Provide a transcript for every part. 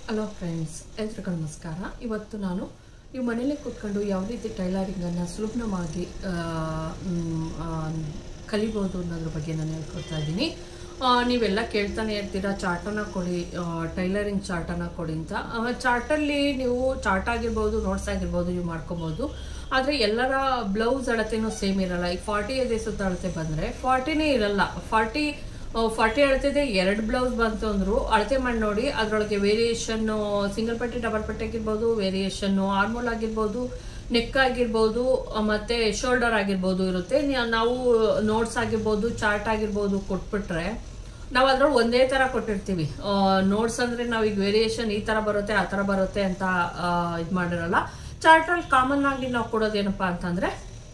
hello friends ಎಲ್ರಿಗೂ ನಮಸ್ಕಾರ ಇವತ್ತು ನಾನು ನೀವು ಮನೇಲಿ ಕೂತ್ಕೊಂಡು ಯಾವ ರೀತಿ ಟೈಲರಿಂಗನ್ನು ಸುಲಭವಾಗಿ ಆ, ಮ್, ಆ, ಕಲಿಬೋದು ಅನ್ನೋದ್ರ ಬಗ್ಗೆ ನಾನು ಹೇಳ್ಕೊಡ್ತಾ ಇದ್ದೀನಿ ಆ, ನೀವೆಲ್ಲ ಕೇಳ್ತಾನೆ ಇರ್ತೀರಾ ಚಾರ್ಟನ್ನು ಕೊಡಿ ಟೈಲರಿಂಗ್ ಚಾರ್ಟನ್ನು ಕೊಡಿ ಅಂತ ಚಾರ್ಟಲ್ಲಿ ನೀವು ಚಾರ್ಟ್ ಆಗಿರ್ಬೋದು ನೋಟ್ಸ್ ಆಗಿರ್ಬೋದು ನೀವು ಮಾಡ್ಕೊಬೋದು ಆದರೆ ಎಲ್ಲರ ಬ್ಲೌಸ್ ಅಳತೆನೂ ಸೇಮ್ ಇರಲ್ಲ ಈಗ ಫಾರ್ಟಿ ಎದೆ ಸುತ್ತ ಅಳತೆ ಬಂದರೆ ಫಾರ್ಟಿನೇ ಇರಲ್ಲ ಫಾರ್ಟಿ ಫಾರ್ಟಿ ಅಳತೆದೆ ಎರಡು ಬ್ಲೌಸ್ ಬಂತು ಅಂದ್ರು ಅಳತೆ ಮಾಡಿ ನೋಡಿ ಅದರೊಳಗೆ ವೇರಿಯೇಷನ್ ಸಿಂಗಲ್ ಪಟ್ಟಿ ಡಬಲ್ ಪಟ್ಟಿ ಆಗಿರ್ಬೋದು ವೇರಿಯೇಷನ್ ಆರ್ಮೋಲ್ ಆಗಿರ್ಬೋದು ನೆಕ್ ಆಗಿರ್ಬೋದು ಆ, ಮತ್ತೆ ಶೋಲ್ಡರ್ ಆಗಿರ್ಬೋದು ಇರುತ್ತೆ ನ್ಯಾ- ನಾವು ನೋಟ್ಸ್ ಆಗಿರ್ಬೋದು ಚಾರ್ಟ್ ಆಗಿರ್ಬೋದು ಕೊಟ್ಬಿಟ್ರೆ ನಾವು ಅದ್ರೊಳಗೆ ಒಂದೇ ತರ ಕೊಟ್ಟಿರ್ತೀವಿ ನೋಟ್ಸ್ ಅಂದ್ರೆ ನಾವು ಈಗ ವೇರಿಯೇಷನ್ ಈ ತರ ಬರುತ್ತೆ ಆ ತರ ಬರುತ್ತೆ ಅಂತ ಇದು ಮಾಡಿರಲ್ಲ ಚಾರ್ಟಲ್ಲಿ ಕಾಮನ್ ಆಗಿ ನಾವು ಕೊಡೋದೇನಪ್ಪಾ ಅಂತಂದ್ರೆ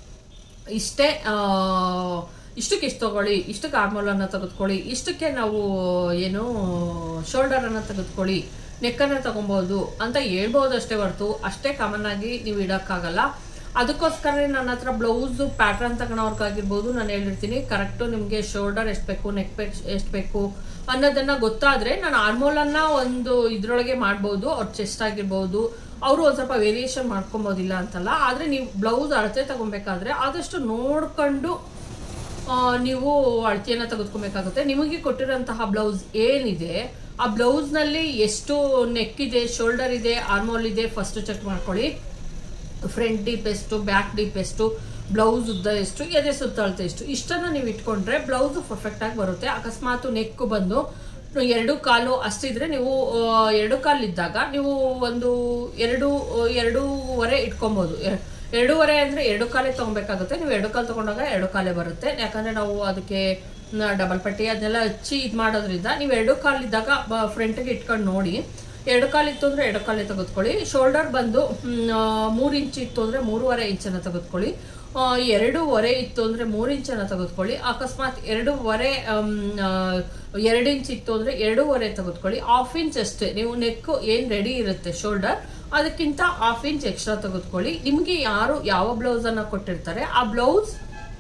ಇಷ್ಟೇ ಆ, ಇಷ್ಟಕ್ಕೆ ಇಷ್ಟು ತಗೊಳ್ಳಿ ಇಷ್ಟಕ್ಕೆ ಆರ್ಮೋಲನ್ನು ತೆಗೆದುಕೊಳ್ಳಿ ಇಷ್ಟಕ್ಕೆ ನಾವು ಏನು ಶೋಲ್ಡರನ್ನು ತೆಗೆದುಕೊಳ್ಳಿ ನೆಕ್ಕನ್ನು ತಗೊಬೋದು ಅಂತ ಹೇಳ್ಬೋದು ಅಷ್ಟೇ ಹೊರತು ಅಷ್ಟೇ ಕಾಮನ್ ಆಗಿ ನೀವು ಇಡೋಕ್ಕಾಗಲ್ಲ ಅದಕ್ಕೋಸ್ಕರ ನನ್ನ ಹತ್ರ ಬ್ಲೌಸ್ ಪ್ಯಾಟ್ರನ್ ತಗೊಳೋರ್ಗಾಗಿರ್ಬೋದು ನಾನು ಹೇಳಿರ್ತೀನಿ ಕರೆಕ್ಟು ನಿಮಗೆ ಶೋಲ್ಡರ್ ಎಷ್ಟು ಬೇಕು ನೆಕ್ ಬೇಕು ಎಷ್ಟು ಬೇಕು ಅನ್ನೋದನ್ನ ಗೊತ್ತಾದ್ರೆ ನಾನು ಆರ್ಮೋಲನ್ನ ಒಂದು ಇದ್ರೊಳಗೆ ಮಾಡ್ಬೋದು ಅವ್ರ ಚೆಸ್ಟ್ ಆಗಿರ್ಬೋದು ಅವರು ಒಂದು ಸ್ವಲ್ಪ ವೇರಿಯೇಷನ್ ಮಾಡ್ಕೊಬೋದಿಲ್ಲ ಅಂತಲ್ಲ ಆದರೆ ನೀವು ಬ್ಲೌಸ್ ಅಳತೆ ತಗೊಬೇಕಾದ್ರೆ ಆದಷ್ಟು ನೋಡ್ಕೊಂಡು ಆ, ನೀವು ಅಳತೆಯನ್ನ ತೆಗೆದುಕೊಬೇಕಾಗುತ್ತೆ ನಿಮಗೆ ಕೊಟ್ಟಿರೋಂತಹ ಬ್ಲೌಸ್ ಏನಿದೆ ಆ ಬ್ಲೌಸ್ನಲ್ಲಿ ಎಷ್ಟು ನೆಕ್ ಇದೆ ಶೋಲ್ಡರ್ ಇದೆ ಆರ್ಮೋಲ್ ಇದೆ ಫಸ್ಟ್ ಚೆಕ್ ಮಾಡ್ಕೊಳ್ಳಿ ಫ್ರಂಟ್ ಡೀಪ್ ಎಷ್ಟು ಬ್ಯಾಕ್ ಡೀಪ್ ಎಷ್ಟು ಬ್ಲೌಸ್ ಉದ್ದ ಎಷ್ಟು ಎದೆ ಸುತ್ತಳತೆ ಎಷ್ಟು ಇಷ್ಟನ್ನ ನೀವು ಇಟ್ಕೊಂಡ್ರೆ ಬ್ಲೌಸ್ ಪರ್ಫೆಕ್ಟ್ ಆಗಿ ಬರುತ್ತೆ ಅಕಸ್ಮಾತ್ ನೆಕ್ ಬಂದು ಎರಡು ಕಾಲು ಅಷ್ಟಿದ್ರೆ ನೀವು ಆ, ಎರಡು ಕಾಲು ಇದ್ದಾಗ ನೀವು ಒಂದು ಎರಡು ಎರಡೂವರೆ ಇಟ್ಕೊಬೋದು ಎ- ಎರಡೂವರೆ ಅಂದ್ರೆ ಎರಡು ಕಾಲೇ ತಗೊಬೇಕಾಗುತ್ತೆ ನೀವು ಎರಡು ಕಾಲು ತಗೊಂಡಾಗ ಎರಡು ಕಾಲೇ ಬರುತ್ತೆ ಯಾಕಂದ್ರೆ ನಾವು ಅದಕ್ಕೆ ಡಬಲ್ ಪಟ್ಟಿ ಅದನ್ನೆಲ್ಲ ಹಚ್ಚಿ ಇದು ಮಾಡೋದ್ರಿಂದ ನೀವು ಎರಡು ಕಾಲಿದ್ದಾಗ ಫ್ರಂಟ್ಗೆ ಇಟ್ಕೊಂಡು ನೋಡಿ ಎರಡು ಕಾಲು ಇತ್ತು ಅಂದ್ರೆ ಎರಡು ಕಾಲೇ ತೆಗೆದುಕೊಳ್ಳಿ ಶೋಲ್ಡರ್ ಬಂದು ಮ್, ಆ, ಮೂರು ಇಂಚ್ ಇತ್ತು ಅಂದ್ರೆ ಮೂರುವರೆ ಇಂಚನ್ನ ತೆಗೆದುಕೊಳ್ಳಿ ಆ, ಎರಡೂವರೆ ಇತ್ತು ಅಂದ್ರೆ ಮೂರು ಇಂಚನ್ನ ತೆಗೆದುಕೊಳ್ಳಿ ಅಕಸ್ಮಾತ್ ಎರಡೂವರೆ ಆಮ್, ಆ, ಎರಡು ಇಂಚ್ ಇತ್ತು ಅಂದ್ರೆ ಎರಡೂವರೆ ತೆಗೆದುಕೊಳ್ಳಿ ಹಾಫ್ ಇಂಚ್ ಅಷ್ಟೇ ನೀವು ನೆಕ್ ಏನ್ ರೆಡಿ ಇರುತ್ತೆ ಶೋಲ್ಡರ್ ಅದಕ್ಕಿಂತ ಹಾಫ್ ಇಂಚ್ ಎಕ್ಸ್ಟ್ರಾ ತೆಗೆದುಕೊಳ್ಳಿ ನಿಮ್ಗೆ ಯಾರು ಯಾವ ಬ್ಲೌಸ್ ಅನ್ನ ಕೊಟ್ಟಿರ್ತಾರೆ ಆ ಬ್ಲೌಸ್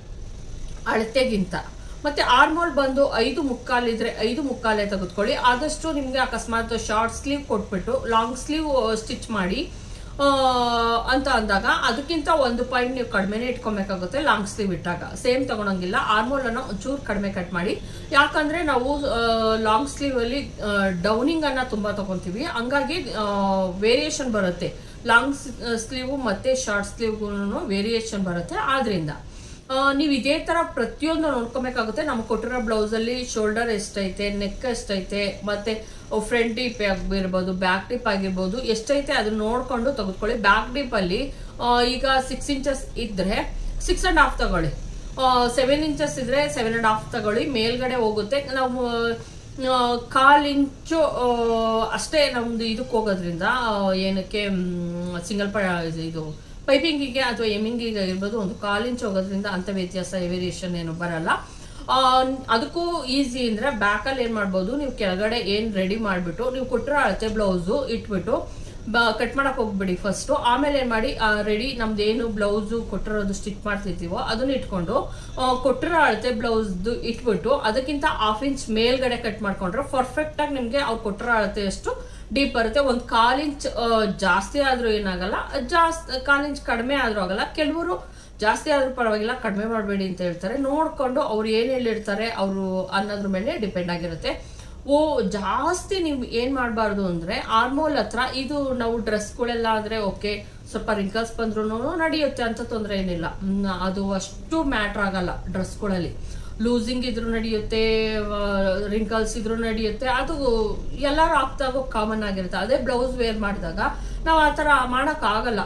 ಅಳತೆಗಿಂತ ಮತ್ತೆ ಆರ್ಮೋಲ್ ಬಂದು ಐದು ಮುಕ್ಕಾಲಿದ್ರೆ ಐದು ಮುಕ್ಕಾಲೇ ತೆಗೆದುಕೊಳ್ಳಿ ಆದಷ್ಟು ನಿಮ್ಗೆ ಅಕಸ್ಮಾತ್ ಶಾರ್ಟ್ ಸ್ಲೀವ್ ಕೊಟ್ಬಿಟ್ಟು ಲಾಂಗ್ ಸ್ಲೀವ್ ಸ್ಟಿಚ್ ಮಾಡಿ ಆ, ಅಂತ ಅಂದಾಗ ಅದಕ್ಕಿಂತ ಒಂದು ಪಾಯಿಂಟ್ ನೀವು ಕಡಿಮೆನೇ ಇಟ್ಕೊಬೇಕಾಗುತ್ತೆ ಲಾಂಗ್ ಸ್ಲೀವ್ ಇಟ್ಟಾಗ ಸೇಮ್ ತಗೊಳಂಗಿಲ್ಲ ಆರ್ಮೋಲ್ ಅನ್ನ ಒಂಚೂರು ಕಡಿಮೆ ಕಟ್ ಮಾಡಿ ಯಾಕಂದ್ರೆ ನಾವು ಲಾಂಗ್ ಸ್ಲೀವ್ ಅಲ್ಲಿ ಡೌನಿಂಗ್ ಅನ್ನ ತುಂಬಾ ತಗೊಂತೀವಿ ಹಂಗಾಗಿ ವೇರಿಯೇಷನ್ ಬರುತ್ತೆ ಲಾಂಗ್ ಸ್ಲೀವ್ ಮತ್ತೆ ಶಾರ್ಟ್ ಸ್ಲೀವ್ಗೂ ವೇರಿಯೇಷನ್ ಬರುತ್ತೆ ಆದ್ರಿಂದ ನೀವು ಇದೇ ತರ ಪ್ರತಿಯೊಂದು ನೋಡ್ಕೊಬೇಕಾಗುತ್ತೆ ನಮ್ಗೆ ಕೊಟ್ಟಿರೋ ಬ್ಲೌಸ್ ಅಲ್ಲಿ ಶೋಲ್ಡರ್ ಎಷ್ಟೈತೆ ನೆಕ್ ಎಷ್ಟೈತೆ ಮತ್ತೆ ಫ್ರಂಟ್ ಡೀಪ್ ಆಗಿರ್ಬೋದು ಬ್ಯಾಕ್ ಡೀಪ್ ಆಗಿರ್ಬೋದು ಎಷ್ಟೈತೆ ಅದನ್ನ ನೋಡ್ಕೊಂಡು ತೆಗೆದುಕೊಳ್ಳಿ ಬ್ಯಾಕ್ ಡೀಪ್ ಅಲ್ಲಿ ಆ, ಈಗ ಸಿಕ್ಸ್ ಇಂಚಸ್ ಇದ್ರೆ ಸಿಕ್ಸ್ ಅಂಡ್ ಹಾಫ್ ತಗೊಳ್ಳಿ ಸೆವೆನ್ ಇಂಚಸ್ ಇದ್ರೆ ಸೆವೆನ್ ಅಂಡ್ ಹಾಫ್ ತಗೊಳ್ಳಿ ಮೇಲ್ಗಡೆ ಹೋಗುತ್ತೆ ನಾವು ಆ, ಕಾಲ್ ಇಂಚು ಆ, ಅಷ್ಟೇ ನಮ್ದು ಇದಕ್ಕೆ ಹೋಗೋದ್ರಿಂದ ಆ, ಏನಕ್ಕೆ ಸಿಂಗಲ್ ಪ ಇದು ಪೈಪಿಂಗಿಗೆ ಅಥವಾ ಎಮಿಂಗಿಗೆ ಆಗಿರ್ಬೋದು ಒಂದು ಕಾಲ್ ಇಂಚ್ ಹೋಗೋದ್ರಿಂದ ಅಂತ ವ್ಯತ್ಯಾಸ ವೇರಿಯೇಷನ್ ಏನು ಬರಲ್ಲ ಆ, ಅದಕ್ಕೂ ಈಸಿ ಅಂದ್ರೆ ಬ್ಯಾಕಲ್ಲಿ ಏನ್ ಮಾಡ್ಬೋದು ನೀವು ಕೆಳಗಡೆ ಏನ್ ರೆಡಿ ಮಾಡ್ಬಿಟ್ಟು ನೀವು ಕೊಟ್ಟಿರೋ ಅಳತೆ ಬ್ಲೌಸು ಇಟ್ಬಿಟ್ಟು ಕಟ್ ಮಾಡಕ್ ಹೋಗ್ಬಿಡಿ ಫಸ್ಟ್ ಆಮೇಲೆ ಏನ್ ಮಾಡಿ ರೆಡಿ ನಮ್ದು ಏನು ಬ್ಲೌಸು ಕೊಟ್ಟಿರೋದು ಸ್ಟಿಚ್ ಮಾಡ್ತಿರ್ತೀವೋ ಅದನ್ನ ಇಟ್ಕೊಂಡು ಆ, ಕೊಟ್ಟಿರೋ ಅಳತೆ ಬ್ಲೌಸ್ ಇಟ್ಬಿಟ್ಟು ಅದಕ್ಕಿಂತ ಹಾಫ್ ಇಂಚ್ ಮೇಲ್ಗಡೆ ಕಟ್ ಮಾಡ್ಕೊಂಡ್ರೆ ಪರ್ಫೆಕ್ಟ್ ಆಗಿ ನಿಮ್ಗೆ ಅವ್ರು ಕೊಟ್ಟಿರೋ ಅಳತೆಯಷ್ಟು ಡೀಪ್ ಬರುತ್ತೆ ಒಂದು ಕಾಲ್ ಇಂಚ್ ಆ, ಜಾಸ್ತಿ ಆದ್ರೂ ಏನಾಗಲ್ಲ ಜಾಸ್ತಿ ಕಾಲ್ ಇಂಚ್ ಕಡಿಮೆ ಆದ್ರೂ ಆಗಲ್ಲ ಕೆಲವರು ಜಾಸ್ತಿ ಆದ್ರೂ ಪರವಾಗಿಲ್ಲ ಕಡಿಮೆ ಮಾಡಬೇಡಿ ಅಂತ ಹೇಳ್ತಾರೆ ನೋಡ್ಕೊಂಡು ಅವ್ರು ಏನ್ ಹೇಳಿರ್ತಾರೆ ಅವರು ಅನ್ನೋದ್ರ ಮೇಲೆ ಡಿಪೆಂಡ್ ಆಗಿರುತ್ತೆ ಓ ಜಾಸ್ತಿ ನೀವು ಏನ್ ಮಾಡಬಾರ್ದು ಅಂದ್ರೆ ಆರ್ಮೋಲ್ ಹತ್ರ ಇದು ನಾವು ಡ್ರೆಸ್ಗಳೆಲ್ಲ ಆದ್ರೆ ಓಕೆ ಸ್ವಲ್ಪ ರಿಂಕಲ್ಸ್ ಬಂದ್ರು ನಡೆಯುತ್ತೆ ಅಂತ ತೊಂದರೆ ಏನಿಲ್ಲ ಹ್ಮ್, ಅದು ಅಷ್ಟು ಮ್ಯಾಟ್ರ್ ಆಗಲ್ಲ ಡ್ರೆಸ್ಗಳಲ್ಲಿ ಲೂಸಿಂಗ್ ಇದ್ರು ನಡೆಯುತ್ತೆ ರಿಂಕಲ್ಸ್ ಇದ್ರು ನಡೆಯುತ್ತೆ ಅದು ಎಲ್ಲರೂ ಆಗ್ತಾಗೋ ಕಾಮನ್ ಆಗಿರುತ್ತೆ ಅದೇ ಬ್ಲೌಸ್ ವೇರ್ ಮಾಡಿದಾಗ ನಾವು ಆ ಥರ ಮಾಡೋಕ್ಕಾಗಲ್ಲ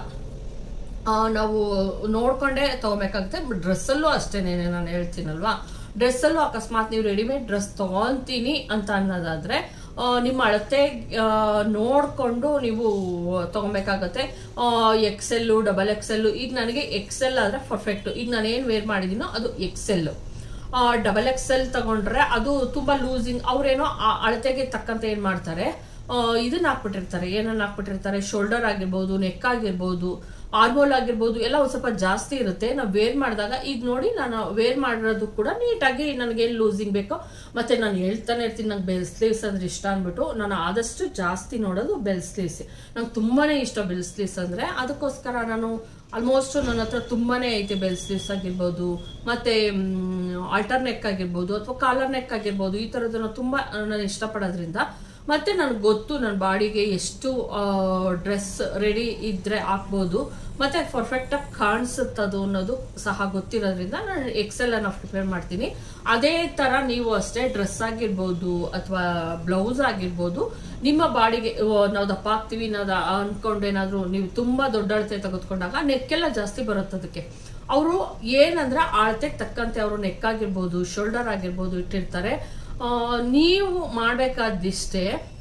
ಆ, ನಾವು ನೋಡ್ಕೊಂಡೇ ತಗೋಬೇಕಾಗುತ್ತೆ ಡ್ರೆಸ್ಸಲ್ಲೂ ಅಷ್ಟೇನೆ ನಾನು ಹೇಳ್ತೀನಲ್ವಾ ಡ್ರೆಸ್ಸಲ್ಲೂ ಅಕಸ್ಮಾತ್ ನೀವು ರೆಡಿಮೇಡ್ ಡ್ರೆಸ್ ತಗೊಂತೀನಿ ಅಂತ ಅನ್ನೋದಾದ್ರೆ ಆ, ನಿಮ್ಮ ಅಳತೆ ಆ, ನೋಡ್ಕೊಂಡು ನೀವು ತಗೊಬೇಕಾಗತ್ತೆ ಎಕ್ಸೆಲ್ಲು ಡಬಲ್ ಎಕ್ಸೆಲ್ಲು ಈಗ ನನಗೆ ಎಕ್ಸೆಲ್ ಆದ್ರೆ ಪರ್ಫೆಕ್ಟ್ ಈಗ ನಾನು ಏನು ವೇರ್ ಮಾಡಿದ್ದೀನೋ ಅದು ಎಕ್ಸೆಲ್ಲು ಡಬಲ್ ಎಕ್ಸೆಲ್ ತಗೊಂಡ್ರೆ ಅದು ತುಂಬಾ ಲೂಸಿಂಗ್ ಅವ್ರೇನೋ ಆ ಅಳತೆಗೆ ತಕ್ಕಂತೆ ಏನ್ ಮಾಡ್ತಾರೆ ಇದನ್ನ ಹಾಕ್ಬಿಟ್ಟಿರ್ತಾರೆ ಏನನ್ನ ಹಾಕ್ಬಿಟ್ಟಿರ್ತಾರೆ ಶೋಲ್ಡರ್ ಆಗಿರ್ಬೋದು ನೆಕ್ ಆಗಿರ್ಬೋದು ಆರ್ಮೋಲ್ ಆಗಿರ್ಬೋದು ಎಲ್ಲ ಒಂದು ಸ್ವಲ್ಪ ಜಾಸ್ತಿ ಇರುತ್ತೆ ನಾವು ವೇರ್ ಮಾಡಿದಾಗ ಈಗ ನೋಡಿ ನಾನು ವೇರ್ ಮಾಡಿರೋದು ಕೂಡ ನೀಟಾಗಿ ನನಗೇನು ಲೂಸಿಂಗ್ ಬೇಕೋ ಮತ್ತೆ ನಾನು ಹೇಳ್ತಾನೆ ಇರ್ತೀನಿ ನಂಗೆ ಬೆಲ್ ಸ್ಲೀವ್ಸ್ ಅಂದ್ರೆ ಇಷ್ಟ ಅಂದ್ಬಿಟ್ಟು ನಾನು ಆದಷ್ಟು ಜಾಸ್ತಿ ನೋಡೋದು ಬೆಲ್ ಸ್ಲೀವ್ಸ್ ನಂಗೆ ತುಂಬಾನೇ ಇಷ್ಟ ಬೆಲ್ ಸ್ಲೀವ್ಸ್ ಅಂದ್ರೆ ಅದಕ್ಕೋಸ್ಕರ ನಾನು ಆಲ್ಮೋಸ್ಟ್ ನನ್ನ ಹತ್ರ ತುಂಬಾನೇ ಐತೆ ಬೆಲ್ ಸ್ಲೀವ್ಸ್ ಆಗಿರ್ಬೋದು ಮತ್ತೆ ಆಲ್ಟರ್ ನೆಕ್ ಆಗಿರ್ಬೋದು ಅಥವಾ ಕಾಲರ್ ನೆಕ್ ಆಗಿರ್ಬೋದು ಈ ಥರದನ್ನ ತುಂಬಾ ನಾನು ಇಷ್ಟಪಡೋದ್ರಿಂದ ಮತ್ತೆ ನನಗೆ ಗೊತ್ತು ನನ್ನ ಬಾಡಿಗೆ ಎಷ್ಟು ಡ್ರೆಸ್ ರೆಡಿ ಇದ್ರೆ ಹಾಕ್ಬೋದು ಮತ್ತೆ ಪರ್ಫೆಕ್ಟ್ ಆಗಿ ಕಾಣಿಸುತ್ತದು ಅನ್ನೋದು ಸಹ ಗೊತ್ತಿರೋದ್ರಿಂದ ನಾನು ಎಕ್ಸೆಲ್ ಅನ್ನ ಪ್ರಿಪೇರ್ ಮಾಡ್ತೀನಿ ಅದೇ ತರ ನೀವು ಅಷ್ಟೇ ಡ್ರೆಸ್ ಆಗಿರ್ಬೋದು ಅಥವಾ ಬ್ಲೌಸ್ ಆಗಿರ್ಬೋದು ನಿಮ್ಮ ಬಾಡಿಗೆ ನಾವು ದಪ್ಪ ಹಾಕ್ತಿವಿ ನಾವು ಅನ್ಕೊಂಡು ಏನಾದ್ರು ನೀವು ತುಂಬಾ ದೊಡ್ಡ ಅಳತೆ ತೆಗೆದುಕೊಂಡಾಗ ನೆಕ್ಕೆಲ್ಲ ಜಾಸ್ತಿ ಬರುತ್ತೆ ಅದಕ್ಕೆ ಅವರು ಏನಂದ್ರೆ ಅಳತೆಗೆ ತಕ್ಕಂತೆ ಅವರು ನೆಕ್ ಆಗಿರ್ಬೋದು ಶೋಲ್ಡರ್ ಆಗಿರ್ಬೋದು ಇಟ್ಟಿರ್ತಾರೆ ಆ, ನೀವು ಮಾಡಬೇಕಾದಿಷ್ಟೇ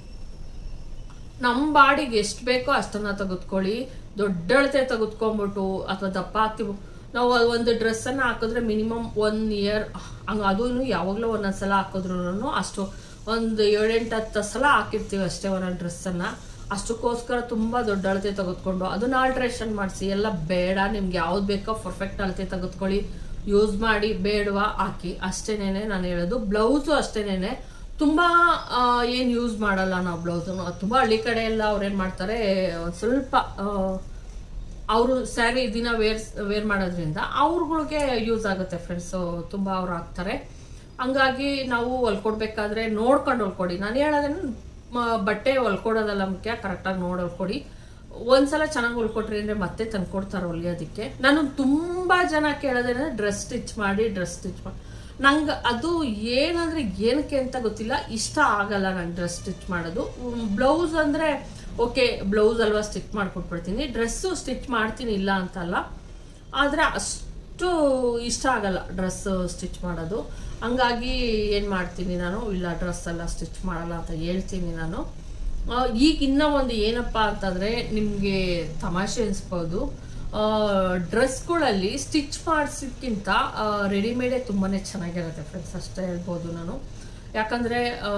ನಮ್ಮ ಬಾಡಿಗೆ ಎಷ್ಟು ಬೇಕೋ ಅಷ್ಟನ್ನ ತೆಗೆದುಕೊಳ್ಳಿ ದೊಡ್ಡ ಅಳತೆ ತೆಗೆದುಕೊಂಡ್ಬಿಟ್ಟು ಅಥವಾ ದಪ್ಪ ಹಾಕ್ತಿವಿ ನಾವು ಅದ್ ಒಂದು ಡ್ರೆಸ್ಸನ್ನು ಹಾಕಿದ್ರೆ ಮಿನಿಮಮ್ ಒನ್ ಇಯರ್ ಹಂಗೆ ಅದೂ ಯಾವಾಗಲೂ ಒಂದೊಂದು ಸಲ ಹಾಕಿದ್ರು ಅಷ್ಟು ಒಂದು ಏಳೆಂಟು ಹತ್ತು ಸಲ ಹಾಕಿರ್ತೀವಿ ಅಷ್ಟೇ ಒಂದೊಂದು ಡ್ರೆಸ್ಸನ್ನು ಅಷ್ಟಕ್ಕೋಸ್ಕರ ತುಂಬ ದೊಡ್ಡ ಅಳತೆ ತೆಗೆದುಕೊಂಡು ಅದನ್ನ ಆಲ್ಟ್ರೇಷನ್ ಮಾಡಿಸಿ ಎಲ್ಲ ಬೇಡ ನಿಮ್ಗೆ ಯಾವ್ದು ಬೇಕೋ ಪರ್ಫೆಕ್ಟ್ ಅಳತೆ ತೆಗೆದುಕೊಳ್ಳಿ ಯೂಸ್ ಮಾಡಿ ಬೇಡವಾ ಹಾಕಿ ಅಷ್ಟೇನೇನೆ ನಾನು ಹೇಳೋದು ಬ್ಲೌಸು ಅಷ್ಟೇನೇನೆ ತುಂಬಾ ಆ, ಏನ್ ಯೂಸ್ ಮಾಡಲ್ಲ ನಾವು ಬ್ಲೌಸ್ ತುಂಬಾ ಹಳ್ಳಿ ಕಡೆ ಎಲ್ಲ ಅವ್ರೇನ್ ಮಾಡ್ತಾರೆ ಒಂದ್ ಸ್ವಲ್ಪ ಅವರು ಸ್ಯಾರಿ ದಿನ ವೇರ್ ವೇರ್ ಮಾಡೋದ್ರಿಂದ ಅವ್ರಗಳಿಗೆ ಯೂಸ್ ಆಗುತ್ತೆ ಫ್ರೆಂಡ್ಸ್ ತುಂಬಾ ಅವ್ರು ಹಾಕ್ತಾರೆ ಹಂಗಾಗಿ ನಾವು ಹೊಲ್ಕೊಡ್ಬೇಕಾದ್ರೆ ನೋಡ್ಕೊಂಡು ಹೊಲ್ಕೊಡಿ ನಾನು ಹೇಳೋದೇನು ಮ- ಬಟ್ಟೆ ಹೊಲ್ಕೊಡೋದಲ್ಲ ಮುಖ್ಯ ಕರೆಕ್ಟಾಗಿ ನೋಡಿ ಹೊಲ್ಕೊಡಿ ಒಂದ್ಸಲ ಚೆನ್ನಾಗಿ ಹೊಲ್ಕೊಟ್ರಿ ಅಂದ್ರೆ ಮತ್ತೆ ತಂದ್ಕೊಡ್ತಾರೆ ಹೊಲಿಯೋದಕ್ಕೆ ನಾನು ತುಂಬಾ ಜನ ಕೇಳೋದೇನಂದ್ರೆ ಡ್ರೆಸ್ ಸ್ಟಿಚ್ ಮಾಡಿ ಡ್ರೆಸ್ ಸ್ಟಿಚ್ ಮಾಡಿ ನಂಗೆ ಅದು ಏನಂದ್ರೆ ಏನಕ್ಕೆ ಅಂತ ಗೊತ್ತಿಲ್ಲ ಇಷ್ಟ ಆಗಲ್ಲ ನಂಗೆ ಡ್ರೆಸ್ ಸ್ಟಿಚ್ ಮಾಡೋದು ಬ್ಲೌಸ್ ಅಂದ್ರೆ ಓಕೆ ಬ್ಲೌಸ್ ಅಲ್ವಾ ಸ್ಟಿಚ್ ಮಾಡ್ಕೊಟ್ಬಿಡ್ತೀನಿ ಡ್ರೆಸ್ಸು ಸ್ಟಿಚ್ ಮಾಡ್ತೀನಿ ಇಲ್ಲ ಅಂತಲ್ಲ ಆದರೆ ಅಷ್ಟು ಇಷ್ಟ ಆಗಲ್ಲ ಡ್ರೆಸ್ ಸ್ಟಿಚ್ ಮಾಡೋದು ಹಂಗಾಗಿ ಏನು ಮಾಡ್ತೀನಿ ನಾನು ಇಲ್ಲ ಡ್ರೆಸ್ ಎಲ್ಲ ಸ್ಟಿಚ್ ಮಾಡಲ್ಲ ಅಂತ ಹೇಳ್ತೀನಿ ನಾನು ಆ, ಈಗ ಇನ್ನೂ ಒಂದು ಏನಪ್ಪ ಅಂತಂದರೆ ನಿಮಗೆ ತಮಾಷೆ ಅನಿಸ್ಬೋದು ಡ್ರೆಸ್ಗಳಲ್ಲಿ ಸ್ಟಿಚ್ ಮಾಡಿಸೋಕ್ಕಿಂತ ರೆಡಿಮೇಡೇ ತುಂಬಾ ಚೆನ್ನಾಗಿರುತ್ತೆ ಫ್ರೆಂಡ್ಸ್ ಅಷ್ಟೇ ಹೇಳ್ಬೋದು ನಾನು ಯಾಕಂದರೆ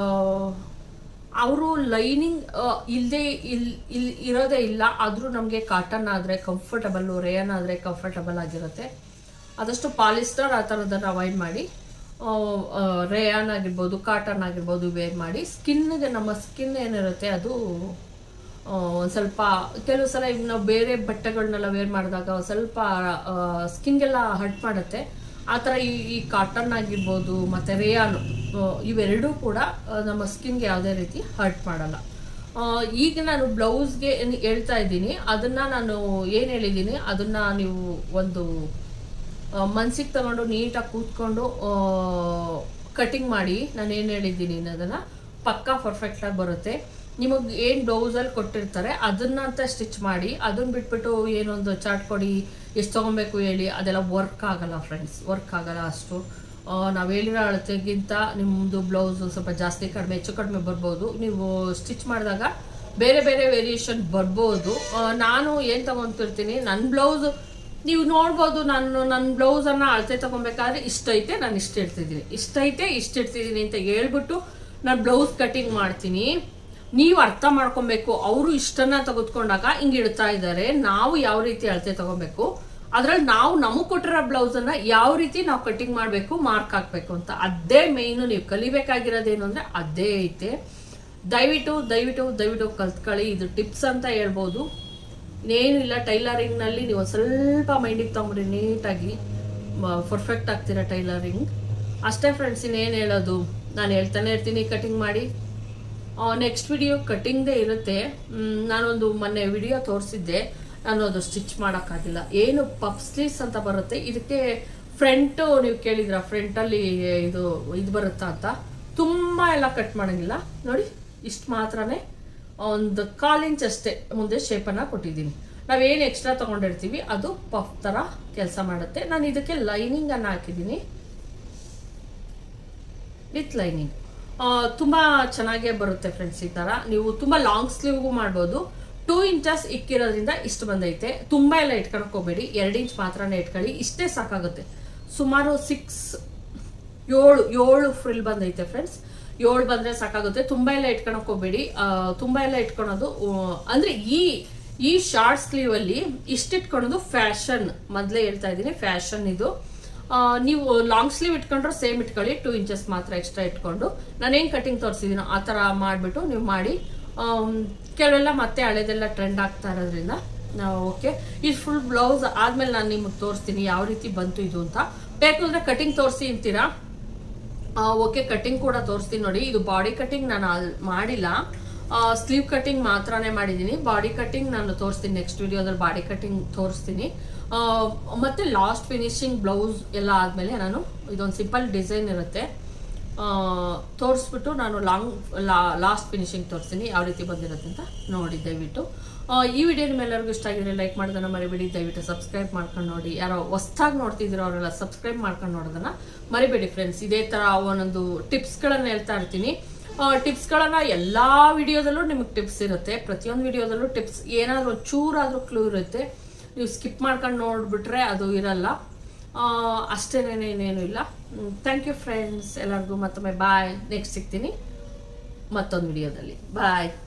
ಅವರು ಲೈನಿಂಗ್ ಇಲ್ಲದೆ ಇಲ್ ಇಲ್ಲಿ ಇರೋದೇ ಇಲ್ಲ ಆದರೂ ನಮಗೆ ಕಾಟನ್ ಆದರೆ ಕಂಫರ್ಟಬಲ್ಲು ರೇಯನ್ ಆದರೆ ಕಂಫರ್ಟಬಲ್ ಆಗಿರುತ್ತೆ ಆದಷ್ಟು ಪಾಲಿಸ್ಟರ್ ಆ ಥರದನ್ನು ಅವಾಯ್ಡ್ ಮಾಡಿ ರೇಯಾನ್ ಆಗಿರ್ಬೋದು ಕಾಟನ್ ಆಗಿರ್ಬೋದು ವೇರ್ ಮಾಡಿ ಸ್ಕಿನ್ಗೆ ನಮ್ಮ ಸ್ಕಿನ್ ಏನಿರುತ್ತೆ ಅದು ಒಂದು ಸ್ವಲ್ಪ ಕೆಲವು ಸಲ ಈಗ ನಾವು ಬೇರೆ ಬಟ್ಟೆಗಳನ್ನೆಲ್ಲ ವೇರ್ ಮಾಡಿದಾಗ ಒಂದ್ ಸ್ವಲ್ಪ ಸ್ಕಿನ್ಗೆಲ್ಲ ಹರ್ಟ್ ಮಾಡುತ್ತೆ ಆ ಥರ ಈ ಈ ಕಾಟನ್ ಆಗಿರ್ಬೋದು ಮತ್ತು ರೇಯಾನು ಆ, ಇವೆರಡೂ ಕೂಡ ಆ, ನಮ್ಮ ಸ್ಕಿನ್ಗೆ ಯಾವುದೇ ರೀತಿ ಹರ್ಟ್ ಮಾಡಲ್ಲ ಆ, ಈಗ ನಾನು ಬ್ಲೌಸ್ಗೆ ಹೇಳ್ತಾ ಇದ್ದೀನಿ ಅದನ್ನ ನಾನು ಏನು ಹೇಳಿದ್ದೀನಿ ಅದನ್ನ ನೀವು ಒಂದು ಮನ್ಸಿಗೆ ತಗೊಂಡು ನೀಟಾಗಿ ಕೂತ್ಕೊಂಡು ಕಟಿಂಗ್ ಮಾಡಿ ನಾನು ಏನು ಹೇಳಿದ್ದೀನಿ ಅನ್ನೋದನ್ನ ಪಕ್ಕಾ ಪರ್ಫೆಕ್ಟಾಗಿ ಬರುತ್ತೆ ನಿಮಗೆ ಏನು ಬ್ಲೌಸಲ್ಲಿ ಕೊಟ್ಟಿರ್ತಾರೆ ಅದನ್ನ ಅಂತ ಸ್ಟಿಚ್ ಮಾಡಿ ಅದನ್ನ ಬಿಟ್ಬಿಟ್ಟು ಏನೊಂದು ಚಾರ್ಟ್ ಕೊಡಿ ಎಷ್ಟು ತೊಗೊಬೇಕು ಹೇಳಿ ಅದೆಲ್ಲ ವರ್ಕ್ ಆಗಲ್ಲ ಫ್ರೆಂಡ್ಸ್ ವರ್ಕ್ ಆಗಲ್ಲ ಅಷ್ಟು ನಾವು ಹೇಳಿರೋ ಅಳತೆಗಿಂತ ನಿಮ್ಮದು ಬ್ಲೌಸ್ ಸ್ವಲ್ಪ ಜಾಸ್ತಿ ಕಡಿಮೆ ಹೆಚ್ಚು ಕಡಿಮೆ ಬರ್ಬೋದು ನೀವು ಸ್ಟಿಚ್ ಮಾಡಿದಾಗ ಬೇರೆ ಬೇರೆ ವೇರಿಯೇಷನ್ ಬರ್ಬೋದು ಆ, ನಾನು ಏನು ತಗೊಂತಿರ್ತೀನಿ ನನ್ನ ಬ್ಲೌಸ್ ನೀವು ನೋಡ್ಬೋದು ನಾನು ನನ್ನ ಬ್ಲೌಸನ್ನು ಅಳತೆ ತಗೊಬೇಕಾದ್ರೆ ಇಷ್ಟೈತೆ ನಾನು ಇಷ್ಟ ಇಡ್ತಿದ್ದೀನಿ ಇಷ್ಟೈತೆ ಇಷ್ಟ ಇಡ್ತಿದ್ದೀನಿ ಅಂತ ಹೇಳ್ಬಿಟ್ಟು ನಾನು ಬ್ಲೌಸ್ ಕಟಿಂಗ್ ಮಾಡ್ತೀನಿ ನೀವು ಅರ್ಥ ಮಾಡ್ಕೊಬೇಕು ಅವರು ಇಷ್ಟನ್ನ ತೆಗೆದುಕೊಂಡಾಗ ಹಿಂಗೆ ಇಡ್ತಾ ಇದ್ದಾರೆ ನಾವು ಯಾವ ರೀತಿ ಅಳತೆ ತಗೊಬೇಕು ಅದ್ರಲ್ಲಿ ನಾವು ನಮಗೆ ಕೊಟ್ಟಿರೋ ಬ್ಲೌಸನ್ನ ಯಾವ ರೀತಿ ನಾವು ಕಟಿಂಗ್ ಮಾಡಬೇಕು ಮಾರ್ಕ್ ಹಾಕ್ಬೇಕು ಅಂತ ಅದೇ ಮೇಯ್ನು ನೀವು ಕಲಿಬೇಕಾಗಿರೋದೇನು ಅಂದ್ರೆ ಅದೇ ಐತೆ ದಯವಿಟ್ಟು ದಯವಿಟ್ಟು ದಯವಿಟ್ಟು ಕಲ್ತ್ಕೊಳ್ಳಿ ಇದು ಟಿಪ್ಸ್ ಅಂತ ಹೇಳ್ಬೋದು ಇನ್ನೇನಿಲ್ಲ ಟೈಲರಿಂಗ್ನಲ್ಲಿ ನೀವು ಒಂದ್ ಸ್ವಲ್ಪ ಮೈಂಡಿಗೆ ತಗೊಂಡ್ರಿ ನೀಟಾಗಿ ಪರ್ಫೆಕ್ಟ್ ಆಗ್ತೀರಾ ಟೈಲರಿಂಗ್ ಅಷ್ಟೇ ಫ್ರೆಂಡ್ಸ್ ಇನ್ನೇನು ಹೇಳೋದು ನಾನು ಹೇಳ್ತಾನೆ ಇರ್ತೀನಿ ಕಟಿಂಗ್ ಮಾಡಿ ನೆಕ್ಸ್ಟ್ ವಿಡಿಯೋ ಕಟಿಂಗ್ದೇ ಇರುತ್ತೆ ಮ್, ನಾನೊಂದು ಮೊನ್ನೆ ವಿಡಿಯೋ ತೋರಿಸಿದ್ದೆ ನಾನು ಅದು ಸ್ಟಿಚ್ ಮಾಡೋಕ್ಕಾಗಿಲ್ಲ ಏನು ಪಪ್ ಸ್ಲೀವ್ಸ್ ಅಂತ ಬರುತ್ತೆ ಇದಕ್ಕೆ ಫ್ರಂಟು ನೀವು ಕೇಳಿದ್ರ ಫ್ರಂಟಲ್ಲಿ ಇದು ಇದು ಬರುತ್ತಾ ಅಂತ ತುಂಬ ಎಲ್ಲ ಕಟ್ ಮಾಡೋಂಗಿಲ್ಲ ನೋಡಿ ಇಷ್ಟು ಮಾತ್ರನೇ ಒಂದು ಕಾಲು ಇಂಚ್ ಅಷ್ಟೇ ಮುಂದೆ ಶೇಪನ್ನು ಕೊಟ್ಟಿದ್ದೀನಿ ನಾವೇನು ಎಕ್ಸ್ಟ್ರಾ ತೊಗೊಂಡಿರ್ತೀವಿ ಅದು ಪಫ್ ಥರ ಕೆಲಸ ಮಾಡುತ್ತೆ ನಾನು ಇದಕ್ಕೆ ಲೈನಿಂಗನ್ನು ಹಾಕಿದ್ದೀನಿ ವಿತ್ ಲೈನಿಂಗ್ ತುಂಬ ಚೆನ್ನಾಗೇ ಬರುತ್ತೆ ಫ್ರೆಂಡ್ಸ್ ಈ ಥರ ನೀವು ತುಂಬ ಲಾಂಗ್ ಸ್ಲೀವ್ಗೂ ಮಾಡ್ಬೋದು ಟೂ ಇಂಚಸ್ ಇಕ್ಕಿರೋದ್ರಿಂದ ಇಷ್ಟು ಬಂದೈತೆ ತುಂಬ ಎಲ್ಲ ಇಟ್ಕೊಳಕ್ ಹೋಗ್ಬೇಡಿ ಎರಡು ಇಂಚ್ ಮಾತ್ರನೇ ಇಟ್ಕೊಳ್ಳಿ ಇಷ್ಟೇ ಸಾಕಾಗುತ್ತೆ ಸುಮಾರು ಸಿಕ್ಸ್ ಏಳು ಏಳು ಫ್ರಿಲ್ ಬಂದೈತೆ ಫ್ರೆಂಡ್ಸ್ ಏಳು ಬಂದ್ರೆ ಸಾಕಾಗುತ್ತೆ ತುಂಬಾ ಎಲ್ಲ ಇಟ್ಕೊಳಕ್ ಹೋಗ್ಬೇಡಿ ಆ, ತುಂಬಾ ಎಲ್ಲ ಇಟ್ಕೊಳೋದು ಆ, ಅಂದ್ರೆ ಈ ಈ ಶಾರ್ಟ್ ಸ್ಲೀವ್ ಅಲ್ಲಿ ಇಷ್ಟಿಟ್ಕೊಳೋದು ಫ್ಯಾಷನ್ ಮೊದಲೇ ಹೇಳ್ತಾ ಇದ್ದೀನಿ ಫ್ಯಾಷನ್ ಇದು ಆ, ನೀವು ಲಾಂಗ್ ಸ್ಲೀವ್ ಇಟ್ಕೊಂಡ್ರೆ ಸೇಮ್ ಇಟ್ಕೊಳ್ಳಿ ಟೂ ಇಂಚಸ್ ಮಾತ್ರ ಎಕ್ಸ್ಟ್ರಾ ಇಟ್ಕೊಂಡು ನಾನೇನ್ ಕಟಿಂಗ್ ತೋರಿಸಿದೀನೋ ಆ ತರ ಮಾಡ್ಬಿಟ್ಟು ನೀವು ಮಾಡಿ ಆಮ್, ಕೆಲವೆಲ್ಲ ಮತ್ತೆ ಹಳೆದೆಲ್ಲ ಟ್ರೆಂಡ್ ಆಗ್ತಾ ಇರೋದ್ರಿಂದ ಓಕೆ ಈ ಫುಲ್ ಬ್ಲೌಸ್ ಆದ್ಮೇಲೆ ನಾನು ನಿಮಗೆ ತೋರಿಸ್ತೀನಿ ಯಾವ ರೀತಿ ಬಂತು ಇದು ಅಂತ ಬೇಕು ಅಂದ್ರೆ ಕಟಿಂಗ್ ತೋರಿಸಿ ಅಂತೀರಾ ಓಕೆ ಕಟಿಂಗ್ ಕೂಡ ತೋರಿಸ್ತೀನಿ ನೋಡಿ ಇದು ಬಾಡಿ ಕಟಿಂಗ್ ನಾನು ಅಲ್ ಮಾಡಿಲ್ಲ ಸ್ಲೀವ್ ಕಟಿಂಗ್ ಮಾತ್ರನೇ ಮಾಡಿದ್ದೀನಿ ಬಾಡಿ ಕಟಿಂಗ್ ನಾನು ತೋರಿಸ್ತೀನಿ ನೆಕ್ಸ್ಟ್ ವಿಡಿಯೋದಲ್ಲಿ ಬಾಡಿ ಕಟಿಂಗ್ ತೋರಿಸ್ತೀನಿ ಆ, ಮತ್ತೆ ಲಾಸ್ಟ್ ಫಿನಿಶಿಂಗ್ ಬ್ಲೌಸ್ ಎಲ್ಲ ಆದಮೇಲೆ ನಾನು ಇದೊಂದು ಸಿಂಪಲ್ ಡಿಸೈನ್ ಇರುತ್ತೆ ಆ, ತೋರಿಸ್ಬಿಟ್ಟು ನಾನು ಲಾಂಗ್ ಲಾಸ್ಟ್ ಫಿನಿಶಿಂಗ್ ತೋರಿಸ್ತೀನಿ ಯಾವ ರೀತಿ ಬಂದಿರುತ್ತೆ ಅಂತ ನೋಡಿ ದಯವಿಟ್ಟು ಆ, ಈ ವಿಡಿಯೋ ನಿಮ್ಮೆಲ್ಲರಿಗೂ ಇಷ್ಟ ಆಗಿದ್ರೆ ಲೈಕ್ ಮಾಡೋದನ್ನ ಮರಿಬೇಡಿ ದಯವಿಟ್ಟು ಸಬ್ಸ್ಕ್ರೈಬ್ ಮಾಡ್ಕೊಂಡು ನೋಡಿ ಯಾರೋ ಹೊಸ್ದಾಗಿ ನೋಡ್ತಿದ್ದೀರೋ ಅವರೆಲ್ಲ ಸಬ್ಸ್ಕ್ರೈಬ್ ಮಾಡ್ಕೊಂಡು ನೋಡೋದನ್ನ ಮರಿಬೇಡಿ ಫ್ರೆಂಡ್ಸ್ ಇದೇ ತರ ಒಂದೊಂದು ಟಿಪ್ಸ್ಗಳನ್ನ ಹೇಳ್ತಾ ಇರ್ತೀನಿ ಟಿಪ್ಸ್ಗಳನ್ನ ಎಲ್ಲಾ ವಿಡಿಯೋದಲ್ಲೂ ನಿಮಗೆ ಟಿಪ್ಸ್ ಇರುತ್ತೆ ಪ್ರತಿಯೊಂದು ವಿಡಿಯೋದಲ್ಲೂ ಟಿಪ್ಸ್ ಏನಾದರೂ ಚೂರಾದ್ರೂ ಕ್ಲೂ ಇರುತ್ತೆ ನೀವು ಸ್ಕಿಪ್ ಮಾಡ್ಕೊಂಡು ನೋಡ್ಬಿಟ್ರೆ ಅದು ಇರಲ್ಲ ಅಷ್ಟೇನೇನೇನು ಇಲ್ಲ ಥ್ಯಾಂಕ್ ಯು ಫ್ರೆಂಡ್ಸ್ ಎಲ್ಲರಿಗೂ ಮತ್ತೊಮ್ಮೆ ಬಾಯ್ ನೆಕ್ಸ್ಟ್ ಸಿಗ್ತೀನಿ ಮತ್ತೊಂದು ವಿಡಿಯೋದಲ್ಲಿ ಬಾಯ್